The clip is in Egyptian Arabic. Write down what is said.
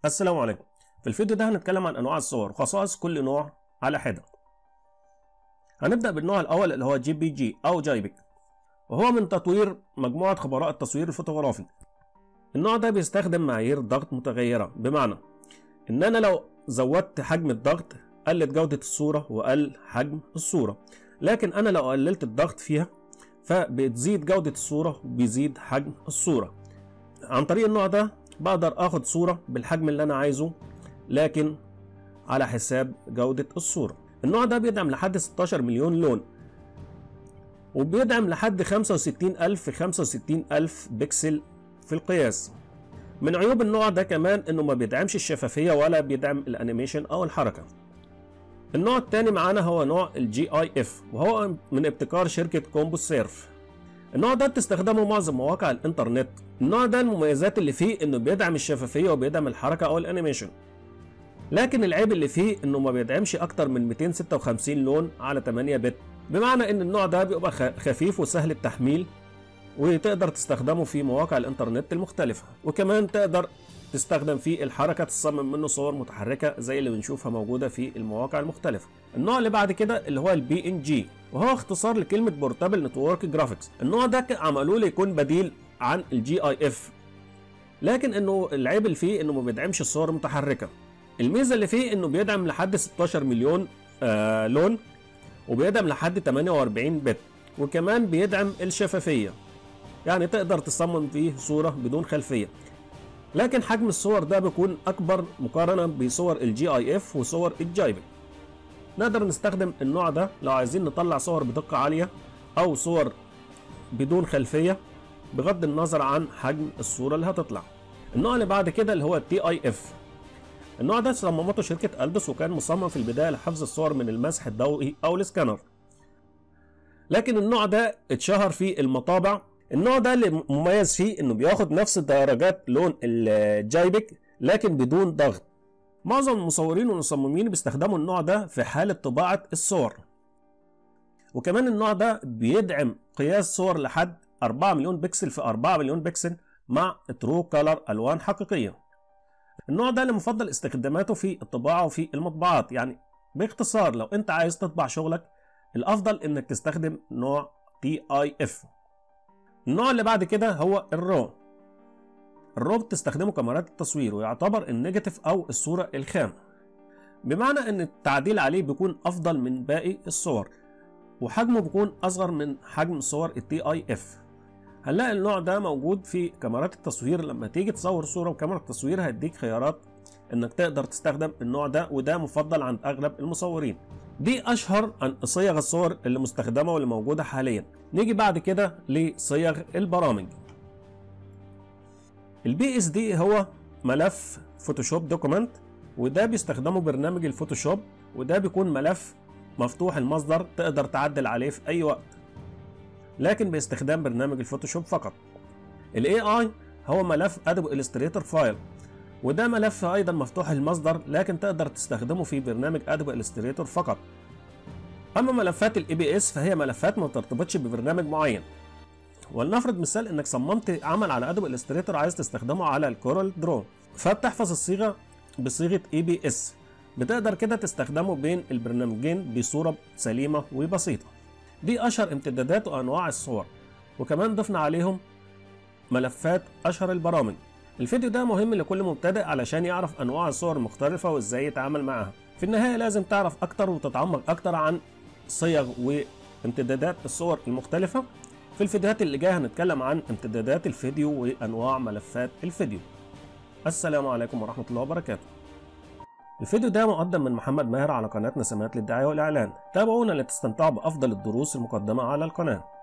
السلام عليكم في الفيديو ده هنتكلم عن انواع الصور وخصائص كل نوع على حده هنبدا بالنوع الاول اللي هو جي بي جي او جايبك وهو من تطوير مجموعه خبراء التصوير الفوتوغرافي النوع ده بيستخدم معايير ضغط متغيره بمعنى ان انا لو زودت حجم الضغط قلت جوده الصوره وقل حجم الصوره لكن انا لو قللت الضغط فيها فبتزيد جوده الصوره وبيزيد حجم الصوره عن طريق النوع ده بقدر اخد صورة بالحجم اللي انا عايزه لكن على حساب جودة الصورة النوع ده بيدعم لحد 16 مليون لون وبيدعم لحد 65 ألف في 65 ألف بكسل في القياس من عيوب النوع ده كمان انه ما بيدعمش الشفافية ولا بيدعم الانيميشن او الحركة النوع التاني معانا هو نوع الجي اي اف وهو من ابتكار شركة كومبو سيرف النوع ده بتستخدمه معظم مواقع الانترنت النوع ده المميزات اللي فيه انه بيدعم الشفافيه وبيدعم الحركه او الانيميشن لكن العيب اللي فيه انه ما بيدعمش اكتر من 256 لون على 8 بت بمعنى ان النوع ده بيبقى خفيف وسهل التحميل وتقدر تستخدمه في مواقع الانترنت المختلفه وكمان تقدر تستخدم فيه الحركه تصمم منه صور متحركه زي اللي بنشوفها موجوده في المواقع المختلفه النوع اللي بعد كده اللي هو البي ان جي وهو اختصار لكلمه بورتابل نتورك جرافيكس النوع ده عملوه ليكون بديل عن الجي اي اف لكن انه العيب اللي فيه انه ما بيدعمش الصور المتحركه الميزه اللي فيه انه بيدعم لحد 16 مليون آه لون وبيدعم لحد 48 بت وكمان بيدعم الشفافيه يعني تقدر تصمم فيه صوره بدون خلفيه لكن حجم الصور ده بيكون اكبر مقارنه بصور الجي اي اف وصور الجايبك نقدر نستخدم النوع ده لو عايزين نطلع صور بدقه عاليه او صور بدون خلفيه بغض النظر عن حجم الصورة اللي هتطلع النوع اللي بعد كده اللي هو التي اي اف النوع ده صممته شركة ألدوس وكان مصمم في البداية لحفظ الصور من المسح الضوئي أو السكانر لكن النوع ده اتشهر في المطابع النوع ده اللي مميز فيه انه بياخد نفس درجات لون الجايبك لكن بدون ضغط معظم المصورين والمصممين بيستخدموا النوع ده في حالة طباعة الصور وكمان النوع ده بيدعم قياس صور لحد 4 مليون بكسل في 4 مليون بكسل مع ترو كولر الوان حقيقيه النوع ده اللي مفضل استخداماته في الطباعه وفي المطبعات يعني باختصار لو انت عايز تطبع شغلك الافضل انك تستخدم نوع تي اي اف النوع اللي بعد كده هو الرو الرو بتستخدمه كاميرات التصوير ويعتبر النيجاتيف او الصوره الخام بمعنى ان التعديل عليه بيكون افضل من باقي الصور وحجمه بيكون اصغر من حجم صور التي اي اف هنلاقي النوع ده موجود في كاميرات التصوير لما تيجي تصور صوره وكاميرا التصوير هيديك خيارات انك تقدر تستخدم النوع ده وده مفضل عند اغلب المصورين دي اشهر عن صيغ الصور اللي مستخدمه واللي موجوده حاليا نيجي بعد كده لصيغ البرامج البي اس دي هو ملف فوتوشوب دوكيمنت وده بيستخدمه برنامج الفوتوشوب وده بيكون ملف مفتوح المصدر تقدر تعدل عليه في اي وقت لكن باستخدام برنامج الفوتوشوب فقط الاي اي هو ملف ادوب الستريتور فايل وده ملف ايضا مفتوح المصدر لكن تقدر تستخدمه في برنامج ادوب الستريتور فقط اما ملفات الاي بي اس فهي ملفات ما ترتبطش ببرنامج معين ولنفرض مثال انك صممت عمل على ادوب الستريتور عايز تستخدمه على الكورال درو فبتحفظ الصيغه بصيغه اي بي اس بتقدر كده تستخدمه بين البرنامجين بصورة سليمة وبسيطة دي أشهر امتدادات وأنواع الصور وكمان ضفنا عليهم ملفات أشهر البرامج الفيديو ده مهم لكل مبتدئ علشان يعرف أنواع الصور المختلفة وإزاي يتعامل معاها في النهاية لازم تعرف أكتر وتتعمق أكتر عن صيغ وامتدادات الصور المختلفة في الفيديوهات اللي جاية هنتكلم عن امتدادات الفيديو وأنواع ملفات الفيديو السلام عليكم ورحمة الله وبركاته الفيديو ده مقدم من محمد ماهر على قناة نسمات للدعاية والإعلان تابعونا لتستمتعوا بأفضل الدروس المقدمة على القناة